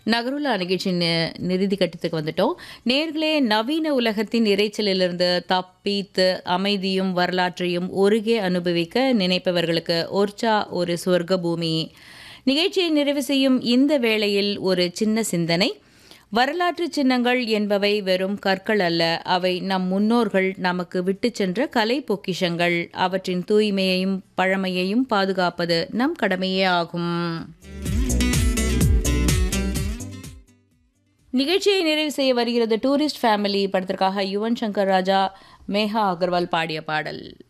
நகருலா நிகழ்ச்சி நி- நிறுதி கட்டத்துக்கு வந்துட்டோம் நேர்களே நவீன உலகத்தின் இரைச்சலிலிருந்து தப்பித்து அமைதியும் வரலாற்றையும் ஒருங்கே அனுபவிக்க நினைப்பவர்களுக்கு ஒர்ச்சா ஒரு சொர்க்க பூமி நிகழ்ச்சியை நிறைவு செய்யும் இந்த வேளையில் ஒரு சின்ன சிந்தனை வரலாற்று சின்னங்கள் என்பவை வெறும் கற்கள் அல்ல அவை நம் முன்னோர்கள் நமக்கு விட்டுச் சென்ற கலை பொக்கிஷங்கள் அவற்றின் தூய்மையையும் பழமையையும் பாதுகாப்பது நம் கடமையே ஆகும் நிகழ்ச்சியை நிறைவு செய்ய வருகிறது டூரிஸ்ட் ஃபேமிலி படத்திற்காக யுவன் சங்கர் ராஜா மேகா அகர்வால் பாடிய பாடல்